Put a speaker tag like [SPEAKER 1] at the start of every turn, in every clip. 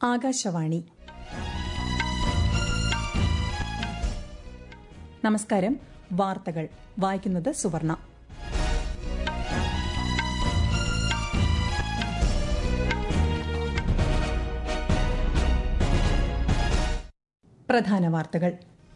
[SPEAKER 1] ആകാശവാണി നമസ്കാരം വാർത്തകൾ വായിക്കുന്നത് സുവർണ പ്രധാന വാർത്തകൾ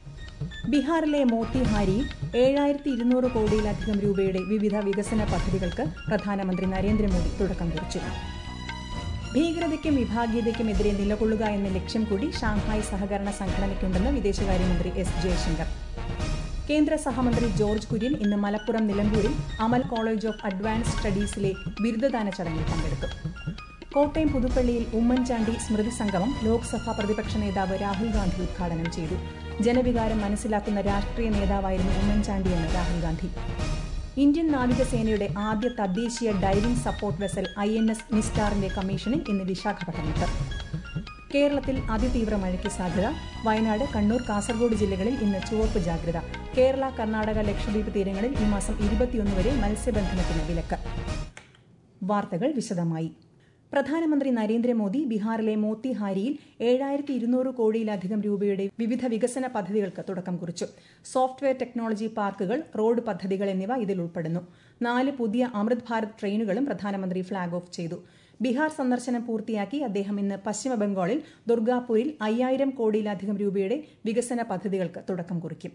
[SPEAKER 1] ബീഹാറിലെ മോത്തിഹാരിയിൽ ഏഴായിരത്തി ഇരുന്നൂറ് കോടിയിലധികം രൂപയുടെ വിവിധ വികസന പദ്ധതികൾക്ക് പ്രധാനമന്ത്രി നരേന്ദ്രമോദി തുടക്കം കുറിച്ചു ഭീകരതയ്ക്കും വിഭാഗീയതയ്ക്കുമെതിരെ നിലകൊള്ളുക എന്ന ലക്ഷ്യം കൂടി ഷാങ്ഹായ് സഹകരണ സംഘടനയ്ക്കുണ്ടെന്ന് വിദേശകാര്യമന്ത്രി എസ് ജയശങ്കർ കേന്ദ്ര സഹമന്ത്രി ജോർജ് കുര്യൻ ഇന്ന് മലപ്പുറം നിലമ്പൂരിൽ അമൽ കോളേജ് ഓഫ് അഡ്വാൻസ്ഡ് സ്റ്റഡീസിലെ ബിരുദദാന ചടങ്ങിൽ പങ്കെടുക്കും കോട്ടയം പുതുപ്പള്ളിയിൽ ഉമ്മൻചാണ്ടി സ്മൃതി സംഗമം ലോക്സഭാ പ്രതിപക്ഷ നേതാവ് രാഹുൽ ഗാന്ധി ഉദ്ഘാടനം ചെയ്തു ജനവികാരം മനസ്സിലാക്കുന്ന രാഷ്ട്രീയ നേതാവായിരുന്നു ഉമ്മൻചാണ്ടിയെന്ന് രാഹുൽ ഗാന്ധി ഇന്ത്യൻ നാവികസേനയുടെ ആദ്യ തദ്ദേശീയ diving support vessel I N S നിസ്റ്റാറിന്റെ കമ്മീഷനിൽ ഇന്ന് വിശാഖപട്ടണത്ത് കേരളത്തിൽ അതിതീവ്ര മഴയ്ക്ക് സാധ്യത വയനാട് കണ്ണൂർ കാസർഗോഡ് ജില്ലകളിൽ ഇന്ന് ചുവപ്പ് ജാഗ്രത കേരള കർണാടക ലക്ഷദ്വീപ് തീരങ്ങളിൽ ഈ മാസം ഇരുപത്തിയൊന്ന് വരെ മത്സ്യബന്ധനത്തിന് വിലക്ക് വാർത്തകൾ വിശദമായി പ്രധാനമന്ത്രി നരേന്ദ്രമോദി ബീഹാറിലെ മോത്തിഹാരിയിൽ ഏഴായിരത്തി ഇരുന്നൂറ് കോടിയിലധികം രൂപയുടെ വിവിധ വികസന പദ്ധതികൾക്ക് തുടക്കം കുറിച്ചു സോഫ്റ്റ്വെയർ ടെക്നോളജി പാർക്കുകൾ റോഡ് പദ്ധതികൾ എന്നിവ ഇതിൽ ഉൾപ്പെടുന്നു നാല് പുതിയ അമൃത് ഭാരത് ട്രെയിനുകളും പ്രധാനമന്ത്രി ഫ്ളാഗ് ഓഫ് ചെയ്തു ബീഹാർ സന്ദർശനം പൂർത്തിയാക്കി അദ്ദേഹം ഇന്ന് പശ്ചിമബംഗാളിൽ ദുർഗാപൂരിൽ അയ്യായിരം കോടിയിലധികം രൂപയുടെ വികസന പദ്ധതികൾക്ക് തുടക്കം കുറിക്കും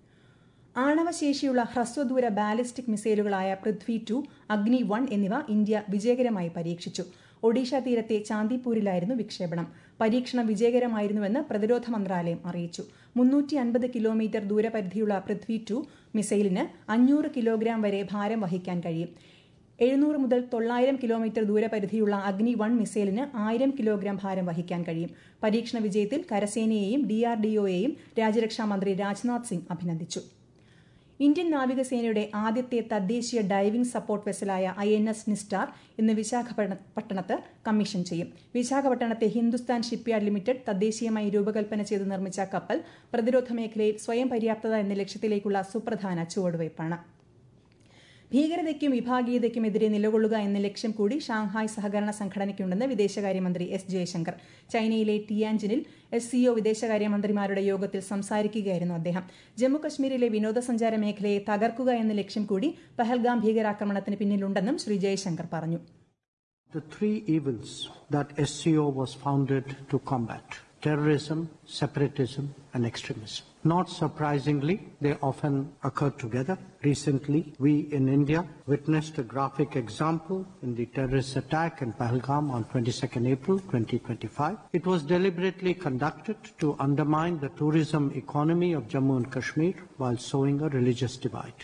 [SPEAKER 1] ആണവശേഷിയുള്ള ഹ്രസ്വദൂര ബാലിസ്റ്റിക് മിസൈലുകളായ പൃഥ്വി ടു അഗ്നി വൺ എന്നിവ ഇന്ത്യ വിജയകരമായി പരീക്ഷിച്ചു ഒഡീഷ തീരത്തെ ചാന്ദിപ്പൂരിലായിരുന്നു വിക്ഷേപണം പരീക്ഷണം വിജയകരമായിരുന്നുവെന്ന് പ്രതിരോധ മന്ത്രാലയം അറിയിച്ചു മുന്നൂറ്റി അൻപത് കിലോമീറ്റർ ദൂരപരിധിയുള്ള പൃഥ്വി ടു മിസൈലിന് അഞ്ഞൂറ് കിലോഗ്രാം വരെ ഭാരം വഹിക്കാൻ കഴിയും എഴുന്നൂറ് മുതൽ തൊള്ളായിരം കിലോമീറ്റർ ദൂരപരിധിയുള്ള അഗ്നി വൺ മിസൈലിന് ആയിരം കിലോഗ്രാം ഭാരം വഹിക്കാൻ കഴിയും പരീക്ഷണ വിജയത്തിൽ കരസേനയെയും ഡിആർഡിഒയെയും രാജ്യരക്ഷാ മന്ത്രി രാജ്നാഥ് സിംഗ് അഭിനന്ദിച്ചു ഇന്ത്യൻ നാവികസേനയുടെ ആദ്യത്തെ തദ്ദേശീയ ഡൈവിംഗ് സപ്പോർട്ട് വെസലായ ഐ എൻ എസ് നിസ്റ്റാർ ഇന്ന് വിശാഖപട്ടണത്ത് കമ്മീഷൻ ചെയ്യും വിശാഖപട്ടണത്തെ ഹിന്ദുസ്ഥാൻ ഷിപ്പ്യാർഡ് ലിമിറ്റഡ് തദ്ദേശീയമായി രൂപകൽപ്പന ചെയ്ത് നിർമ്മിച്ച കപ്പൽ പ്രതിരോധ മേഖലയിൽ സ്വയം പര്യാപ്തത എന്ന ലക്ഷ്യത്തിലേക്കുള്ള സുപ്രധാന ചുവടുവയ്പ്പാണ് ഭീകരതയ്ക്കും വിഭാഗീയതയ്ക്കുമെതിരെ നിലകൊള്ളുക എന്ന ലക്ഷ്യം കൂടി ഷാങ്ഹായ് സഹകരണ സംഘടനയ്ക്കുണ്ടെന്ന് വിദേശകാര്യമന്ത്രി എസ് ജയശങ്കർ ചൈനയിലെ ടിയാൻജിനിൽ എസ് സിഒ വിദേശകാര്യമന്ത്രിമാരുടെ യോഗത്തിൽ സംസാരിക്കുകയായിരുന്നു അദ്ദേഹം ജമ്മുകശ്മീരിലെ വിനോദസഞ്ചാര മേഖലയെ തകർക്കുക എന്ന ലക്ഷ്യം കൂടി പഹൽഗാം ഭീകരാക്രമണത്തിന് പിന്നിലുണ്ടെന്നും ശ്രീ ജയശങ്കർ പറഞ്ഞു
[SPEAKER 2] The three evils that SCO was founded to combat terrorism, separatism, and extremism. Not surprisingly, they often occur together. Recently, we in India witnessed a graphic example in the terrorist attack in Pahalgam on 22nd April 2025. It was deliberately conducted to undermine the tourism economy of Jammu and Kashmir while sowing a religious divide.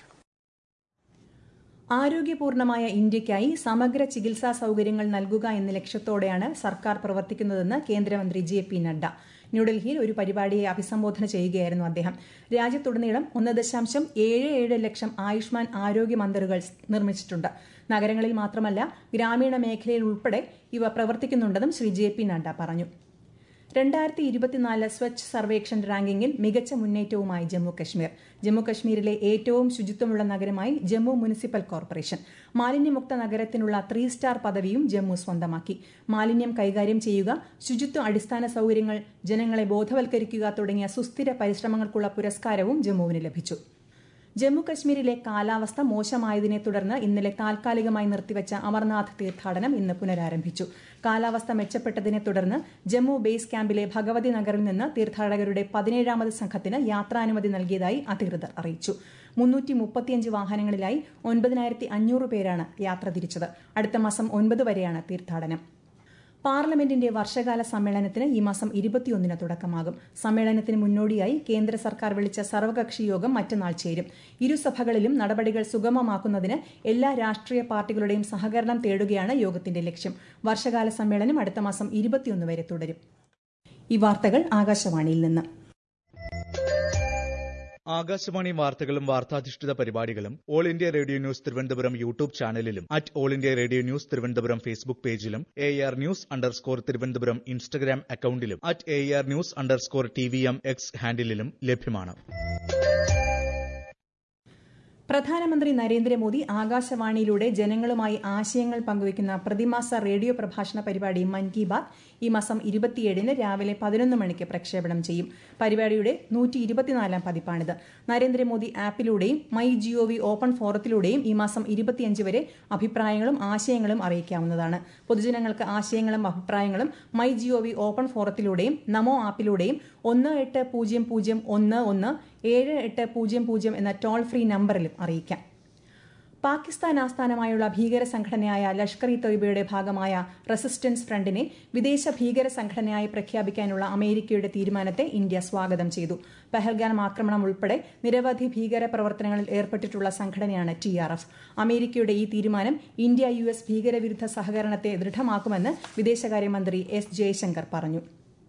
[SPEAKER 1] ആരോഗ്യപൂർണമായ ഇന്ത്യയ്ക്കായി സമഗ്ര ചികിത്സാ സൌകര്യങ്ങൾ നൽകുക എന്ന ലക്ഷ്യത്തോടെയാണ് സർക്കാർ പ്രവർത്തിക്കുന്നതെന്ന് കേന്ദ്രമന്ത്രി ജെ പി നഡ്ഡ ന്യൂഡൽഹിയിൽ ഒരു പരിപാടിയെ അഭിസംബോധന ചെയ്യുകയായിരുന്നു അദ്ദേഹം രാജ്യത്തുടനീളം ഒന്ന് ദശാംശം ഏഴ് ഏഴ് ലക്ഷം ആയുഷ്മാൻ ആരോഗ്യ മന്ദിറുകൾ നിർമ്മിച്ചിട്ടുണ്ട് നഗരങ്ങളിൽ മാത്രമല്ല ഗ്രാമീണ മേഖലയിൽ ഉൾപ്പെടെ ഇവ പ്രവർത്തിക്കുന്നുണ്ടെന്നും ശ്രീ ജെ പി നഡ്ഡ പറഞ്ഞു രണ്ടായിരത്തി ഇരുപത്തിനാല് സ്വച്ഛ് സർവേക്ഷൻ റാങ്കിങ്ങിൽ മികച്ച മുന്നേറ്റവുമായി ജമ്മു കശ്മീർ ജമ്മു കശ്മീരിലെ ഏറ്റവും ശുചിത്വമുള്ള നഗരമായി ജമ്മു മുനിസിപ്പൽ കോർപ്പറേഷൻ മാലിന്യമുക്ത നഗരത്തിനുള്ള ത്രീ സ്റ്റാർ പദവിയും ജമ്മു സ്വന്തമാക്കി മാലിന്യം കൈകാര്യം ചെയ്യുക ശുചിത്വ അടിസ്ഥാന സൌകര്യങ്ങൾ ജനങ്ങളെ ബോധവൽക്കരിക്കുക തുടങ്ങിയ സുസ്ഥിര പരിശ്രമങ്ങൾക്കുള്ള പുരസ്കാരവും ജമ്മുവിന് ലഭിച്ചു ജമ്മു കശ്മീരിലെ കാലാവസ്ഥ മോശമായതിനെ തുടർന്ന് ഇന്നലെ താൽക്കാലികമായി നിർത്തിവച്ച അമർനാഥ് തീർത്ഥാടനം ഇന്ന് പുനരാരംഭിച്ചു കാലാവസ്ഥ മെച്ചപ്പെട്ടതിനെ തുടർന്ന് ജമ്മു ബേസ് ക്യാമ്പിലെ ഭഗവതി നഗറിൽ നിന്ന് തീർത്ഥാടകരുടെ പതിനേഴാമത് സംഘത്തിന് യാത്രാനുമതി നൽകിയതായി അധികൃതർ അറിയിച്ചു മുന്നൂറ്റി മുപ്പത്തിയഞ്ച് വാഹനങ്ങളിലായി ഒൻപതിനായിരത്തി അഞ്ഞൂറ് പേരാണ് യാത്ര തിരിച്ചത് അടുത്ത മാസം ഒൻപത് വരെയാണ് തീർത്ഥാടനം പാർലമെന്റിന്റെ വർഷകാല സമ്മേളനത്തിന് ഈ മാസം ഇരുപത്തിയൊന്നിന് തുടക്കമാകും സമ്മേളനത്തിന് മുന്നോടിയായി കേന്ദ്ര സർക്കാർ വിളിച്ച സർവകക്ഷി യോഗം മറ്റന്നാൾ ചേരും ഇരുസഭകളിലും നടപടികൾ സുഗമമാക്കുന്നതിന് എല്ലാ രാഷ്ട്രീയ പാർട്ടികളുടെയും സഹകരണം തേടുകയാണ് യോഗത്തിന്റെ ലക്ഷ്യം വർഷകാല സമ്മേളനം അടുത്ത മാസം ഇരുപത്തിയൊന്ന് വരെ തുടരും ഈ വാർത്തകൾ ആകാശവാണിയിൽ നിന്ന്
[SPEAKER 3] ആകാശവാണി വാർത്തകളും വാർത്താധിഷ്ഠിത പരിപാടികളും all India radio news Thiruvananthapuram YouTube ചാനലിലും at all India radio news Thiruvananthapuram Facebook പേജിലും A R news underscore Thiruvananthapuram Instagram അക്കൌണ്ടിലും at A R news underscore T V M X ഹാൻഡിലും ലഭ്യമാണ്
[SPEAKER 1] പ്രധാനമന്ത്രി നരേന്ദ്രമോദി ആകാശവാണിയിലൂടെ ജനങ്ങളുമായി ആശയങ്ങൾ പങ്കുവയ്ക്കുന്ന പ്രതിമാസ റേഡിയോ പ്രഭാഷണ പരിപാടി മൻ കി ബാത് ഈ മാസം ഇരുപത്തിയേഴിന് രാവിലെ പതിനൊന്ന് മണിക്ക് പ്രക്ഷേപണം ചെയ്യും പരിപാടിയുടെ നൂറ്റി ഇരുപത്തിനാലാം പതിപ്പാണിത് നരേന്ദ്രമോദി ആപ്പിലൂടെയും മൈ ജിഒവി ഓപ്പൺ ഫോറത്തിലൂടെയും ഈ മാസം ഇരുപത്തിയഞ്ച് വരെ അഭിപ്രായങ്ങളും ആശയങ്ങളും അറിയിക്കാവുന്നതാണ് പൊതുജനങ്ങൾക്ക് ആശയങ്ങളും അഭിപ്രായങ്ങളും മൈ ജിഒവി ഓപ്പൺ ഫോറത്തിലൂടെയും നമോ ആപ്പിലൂടെയും ഒന്ന് എട്ട് പൂജ്യം പൂജ്യം ഒന്ന് ഒന്ന് ഏഴ് എട്ട് പൂജ്യം പൂജ്യം എന്ന ടോൾ ഫ്രീ നമ്പറിലും അറിയിക്കാം പാകിസ്ഥാൻ ആസ്ഥാനമായുള്ള ഭീകര സംഘടനയായ ലഷ്കർ ഇ തൊയ്ബയുടെ ഭാഗമായ റെസിസ്റ്റൻസ് ഫ്രണ്ടിനെ വിദേശ ഭീകര സംഘടനയായി പ്രഖ്യാപിക്കാനുള്ള അമേരിക്കയുടെ തീരുമാനത്തെ ഇന്ത്യ സ്വാഗതം ചെയ്തു പഹൽഗാം ആക്രമണം ഉൾപ്പെടെ നിരവധി ഭീകര പ്രവർത്തനങ്ങളിൽ ഏർപ്പെട്ടിട്ടുള്ള സംഘടനയാണ് ടി ആർ എഫ് അമേരിക്കയുടെ ഈ തീരുമാനം ഇന്ത്യ യു എസ് ഭീകരവിരുദ്ധ സഹകരണത്തെ ദൃഢമാക്കുമെന്ന് വിദേശകാര്യമന്ത്രി എസ് ജയശങ്കർ പറഞ്ഞു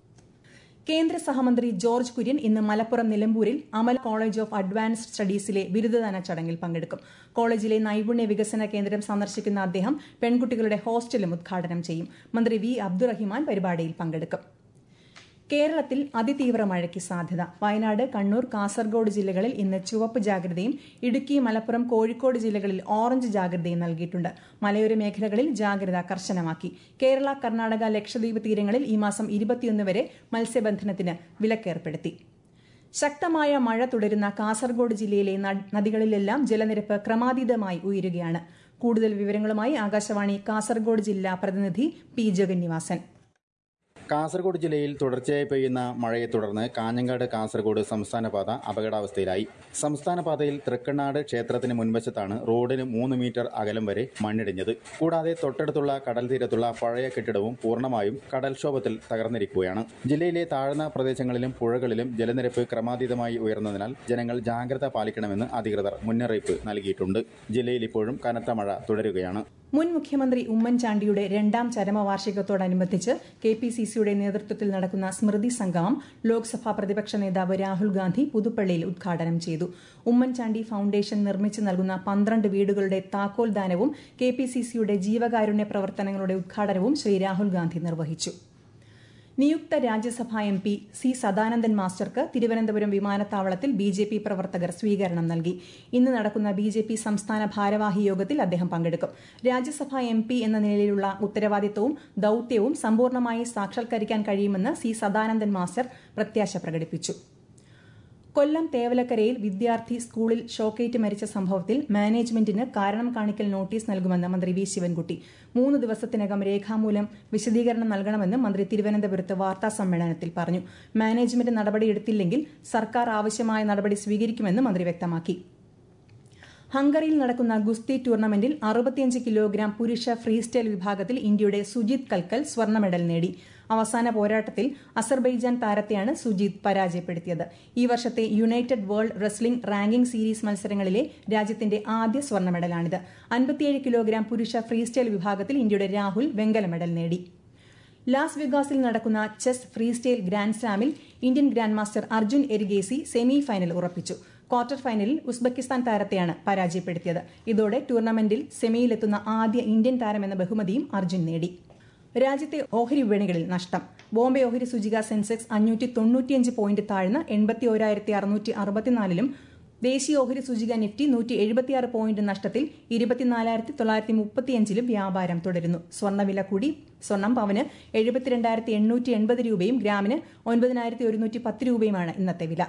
[SPEAKER 1] കേന്ദ്ര സഹമന്ത്രി ജോർജ് കുര്യൻ ഇന്ന് മലപ്പുറം നിലമ്പൂരിൽ അമൽ കോളേജ് ഓഫ് അഡ്വാൻസ്ഡ് സ്റ്റഡീസിലെ ബിരുദദാന ചടങ്ങിൽ പങ്കെടുക്കും കോളേജിലെ നൈപുണ്യ വികസന കേന്ദ്രം സന്ദർശിക്കുന്ന അദ്ദേഹം പെൺകുട്ടികളുടെ ഹോസ്റ്റലും ഉദ്ഘാടനം ചെയ്യും മന്ത്രി വി അബ്ദുറഹിമാൻ പരിപാടിയിൽ പങ്കെടുക്കും കേരളത്തിൽ അതിതീവ്ര മഴയ്ക്ക് സാധ്യത വയനാട് കണ്ണൂർ കാസർഗോഡ് ജില്ലകളിൽ ഇന്ന് ചുവപ്പ് ജാഗ്രതയും ഇടുക്കി മലപ്പുറം കോഴിക്കോട് ജില്ലകളിൽ ഓറഞ്ച് ജാഗ്രതയും നൽകിയിട്ടുണ്ട് മലയോര മേഖലകളിൽ ജാഗ്രത കർശനമാക്കി കേരള കർണാടക ലക്ഷദ്വീപ് തീരങ്ങളിൽ ഈ മാസം ഇരുപത്തിയൊന്ന് വരെ മത്സ്യബന്ധനത്തിന് വിലക്കേർപ്പെടുത്തി ശക്തമായ മഴ തുടരുന്ന കാസർഗോഡ് ജില്ലയിലെ നദികളിലെല്ലാം ജലനിരപ്പ് ക്രമാതീതമായി ഉയരുകയാണ് കൂടുതൽ വിവരങ്ങളുമായി ആകാശവാണി കാസർഗോഡ് ജില്ലാ പ്രതിനിധി പി ജഗന്നിവാസൻ
[SPEAKER 4] കാസർഗോഡ് ജില്ലയിൽ തുടർച്ചയായി പെയ്യുന്ന മഴയെ തുടർന്ന് കാഞ്ഞങ്ങാട് കാസർഗോഡ് സംസ്ഥാന പാത അപകടാവസ്ഥയിലായി സംസ്ഥാന പാതയിൽ തൃക്കണ്ണാട് ക്ഷേത്രത്തിന് മുൻവശത്താണ് റോഡിന് മൂന്ന് മീറ്റർ അകലം വരെ മണ്ണിടിഞ്ഞത് കൂടാതെ തൊട്ടടുത്തുള്ള കടൽ തീരത്തുള്ള പഴയ കെട്ടിടവും പൂർണ്ണമായും കടൽക്ഷോഭത്തിൽ തകർന്നിരിക്കുകയാണ് ജില്ലയിലെ താഴ്ന്ന പ്രദേശങ്ങളിലും പുഴകളിലും ജലനിരപ്പ് ക്രമാതീതമായി ഉയർന്നതിനാൽ ജനങ്ങൾ ജാഗ്രത പാലിക്കണമെന്ന് അധികൃതർ മുന്നറിയിപ്പ് നൽകിയിട്ടുണ്ട് ജില്ലയിൽ ഇപ്പോഴും കനത്ത മഴ തുടരുകയാണ്
[SPEAKER 1] മുൻ മുഖ്യമന്ത്രി ഉമ്മൻചാണ്ടിയുടെ രണ്ടാം ചരമവാർഷികത്തോടനുബന്ധിച്ച് കെ പി സി സിയുടെ നേതൃത്വത്തിൽ നടക്കുന്ന സ്മൃതി സംഗമം ലോക്സഭാ പ്രതിപക്ഷ നേതാവ് രാഹുൽ ഗാന്ധി പുതുപ്പള്ളിയിൽ ഉദ്ഘാടനം ചെയ്തു ഉമ്മൻചാണ്ടി ഫൌണ്ടേഷൻ നിർമ്മിച്ചു നൽകുന്ന പന്ത്രണ്ട് വീടുകളുടെ താക്കോൽ ദാനവും കെ പി സി സിയുടെ ജീവകാരുണ്യ പ്രവർത്തനങ്ങളുടെ ഉദ്ഘാടനവും ശ്രീ രാഹുൽ ഗാന്ധി നിർവഹിച്ചു നിയുക്ത Rajya Sabha M P C Sadanandan മാസ്റ്റർക്ക് തിരുവനന്തപുരം വിമാനത്താവളത്തിൽ ബി ജെ പി പ്രവർത്തകർ സ്വീകരണം നൽകി ഇന്ന് നടക്കുന്ന ബി ജെ പി സംസ്ഥാന ഭാരവാഹി യോഗത്തിൽ അദ്ദേഹം പങ്കെടുക്കും രാജ്യസഭാ എം പി എന്ന നിലയിലുള്ള ഉത്തരവാദിത്തവും ദൌത്യവും സമ്പൂർണ്ണമായി സാക്ഷാത്കരിക്കാൻ കഴിയുമെന്ന് സി സദാനന്ദൻ മാസ്റ്റർ പ്രത്യാശ പ്രകടിപ്പിച്ചു കൊല്ലം തേവലക്കരയിൽ വിദ്യാർത്ഥി സ്കൂളിൽ ഷോക്കേറ്റ് മരിച്ച സംഭവത്തിൽ മാനേജ്മെന്റിന് കാരണം കാണിക്കൽ നോട്ടീസ് നൽകുമെന്ന് മന്ത്രി വി ശിവൻകുട്ടി മൂന്ന് ദിവസത്തിനകം രേഖാമൂലം വിശദീകരണം നൽകണമെന്ന് മന്ത്രി തിരുവനന്തപുരത്ത് വാർത്താ സമ്മേളനത്തിൽ പറഞ്ഞു മാനേജ്മെന്റ് നടപടിയെടുത്തില്ലെങ്കിൽ സർക്കാർ ആവശ്യമായ നടപടി സ്വീകരിക്കുമെന്ന് മന്ത്രി വ്യക്തമാക്കി ഹംഗറിയിൽ നടക്കുന്ന ഗുസ്തി ടൂർണമെന്റിൽ അറുപത്തിയഞ്ച് കിലോഗ്രാം പുരുഷ ഫ്രീ സ്റ്റൈൽ വിഭാഗത്തിൽ ഇന്ത്യയുടെ സുജിത് കൽക്കൽ സ്വർണ്ണ മെഡൽ നേടി അവസാന പോരാട്ടത്തിൽ അസർബൈജാൻ താരത്തെയാണ് സുജിത് പരാജയപ്പെടുത്തിയത് ഈ വർഷത്തെ united world wrestling ranking series മത്സരങ്ങളിലെ രാജ്യത്തിന്റെ ആദ്യ സ്വർണ്ണ മെഡലാണിത് അൻപത്തിയേഴ് കിലോഗ്രാം പുരുഷ ഫ്രീ സ്റ്റൈൽ വിഭാഗത്തിൽ ഇന്ത്യയുടെ രാഹുൽ വെങ്കല മെഡൽ നേടി ലാസ് വെഗാസിൽ നടക്കുന്ന ചെസ് ഫ്രീ സ്റ്റൈൽ ഗ്രാൻഡ് സ്ലാമിൽ Indian grandmaster Arjun Erigaisi semifinal ഉറപ്പിച്ചു ക്വാർട്ടർ ഫൈനലിൽ ഉസ്ബെക്കിസ്ഥാൻ താരത്തെയാണ് പരാജയപ്പെടുത്തിയത് ഇതോടെ ടൂർണമെന്റിൽ സെമിയിലെത്തുന്ന ആദ്യ ഇന്ത്യൻ താരമെന്ന ബഹുമതിയും അർജുൻ നേടി രാജ്യത്തെ ഓഹരി വിപണികളിൽ നഷ്ടം ബോംബെ ഓഹരി സൂചിക സെൻസെക്സ് അഞ്ഞൂറ്റി തൊണ്ണൂറ്റിയഞ്ച് പോയിന്റ് താഴ്ന്ന് എൺപത്തി ഓരായിരത്തി അറുന്നൂറ്റി അറുപത്തിനാലിലും ദേശീയ ഓഹരി സൂചിക നിഫ്റ്റി നൂറ്റി എഴുപത്തിയാറ് പോയിന്റ് നഷ്ടത്തിൽ ഇരുപത്തിനാലായിരത്തി തൊള്ളായിരത്തി മുപ്പത്തിയഞ്ചിലും വ്യാപാരം തുടരുന്നു സ്വർണ്ണവില കൂടി സ്വർണം പവന് എഴുപത്തിരണ്ടായിരത്തി എണ്ണൂറ്റി എൺപത് രൂപയും ഗ്രാമിന് ഒൻപതിനായിരത്തി ഒരുന്നൂറ്റി പത്ത് രൂപയുമാണ് ഇന്നത്തെ വില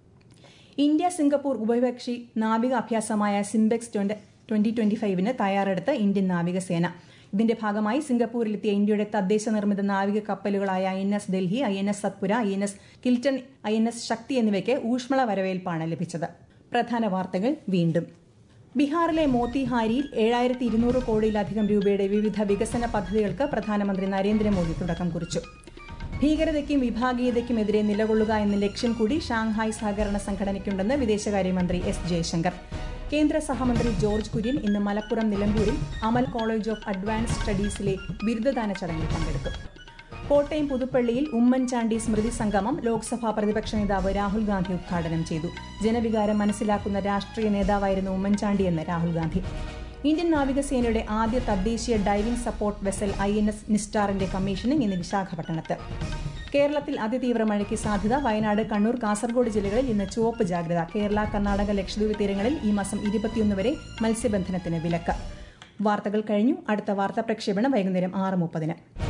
[SPEAKER 1] ഇന്ത്യ സിംഗപ്പൂർ ഉഭയകക്ഷി നാവിക അഭ്യാസമായ സിംബെക്സ് ട്വന്റി ട്വന്റി ഫൈവിന് തയ്യാറെടുത്ത് ഇന്ത്യൻ നാവികസേന ഇതിന്റെ ഭാഗമായി സിംഗപ്പൂരിലെത്തിയ ഇന്ത്യയുടെ തദ്ദേശ നിർമ്മിത നാവിക കപ്പലുകളായ I N S Delhi I N S Satpura I N S Kiltan I N S Shakti എന്നിവയ്ക്ക് ഊഷ്മള വരവേൽപ്പാണ് ലഭിച്ചത് പ്രധാന വാർത്തകൾ വീണ്ടും ബീഹാറിലെ മോത്തിഹാരിയിൽ ഏഴായിരത്തി ഇരുന്നൂറ് കോടിയിലധികം രൂപയുടെ വിവിധ വികസന പദ്ധതികൾക്ക് പ്രധാനമന്ത്രി നരേന്ദ്രമോദി തുടക്കം കുറിച്ചു ഭീകരതയ്ക്കും വിഭാഗീയതയ്ക്കുമെതിരെ നിലകൊള്ളുക എന്ന ലക്ഷ്യം കൂടി ഷാങ്ഹായ് സഹകരണ സംഘടനയ്ക്കുണ്ടെന്ന് വിദേശകാര്യമന്ത്രി എസ് ജയശങ്കർ കേന്ദ്ര സഹമന്ത്രി ജോർജ് കുര്യൻ ഇന്ന് മലപ്പുറം നിലമ്പൂരിൽ അമൽ കോളേജ് ഓഫ് അഡ്വാൻസ്ഡ് സ്റ്റഡീസിലെ ബിരുദദാന ചടങ്ങിൽ പങ്കെടുക്കും കോട്ടയം പുതുപ്പള്ളിയിൽ ഉമ്മൻചാണ്ടി സ്മൃതി സംഗമം ലോക്സഭാ പ്രതിപക്ഷ നേതാവ് രാഹുൽ ഗാന്ധി ഉദ്ഘാടനം ചെയ്തു ജനവികാരം മനസ്സിലാക്കുന്ന രാഷ്ട്രീയ നേതാവായിരുന്നു ഉമ്മൻചാണ്ടിയെന്ന് രാഹുൽ ഗാന്ധി ഇന്ത്യൻ നാവികസേനയുടെ ആദ്യ തദ്ദേശീയ diving support vessel I N S നിസ്റ്റാറിന്റെ കമ്മീഷനിംഗ് ഇന്ന് വിശാഖപട്ടണത്ത് കേരളത്തിൽ അതിതീവ്ര മഴയ്ക്ക് സാധ്യത വയനാട് കണ്ണൂർ കാസർഗോഡ് ജില്ലകളിൽ ഇന്ന് ചുവപ്പ് ജാഗ്രത കേരള കർണാടക ലക്ഷദ്വീപ് തീരങ്ങളിൽ ഈ മാസം ഇരുപത്തിയൊന്ന് വരെ മത്സ്യബന്ധനത്തിന് വിലക്ക് വാർത്തകൾ കഴിഞ്ഞു അടുത്ത വാർത്താ പ്രക്ഷേപണം വൈകുന്നേരം ആറ് മുപ്പതിന്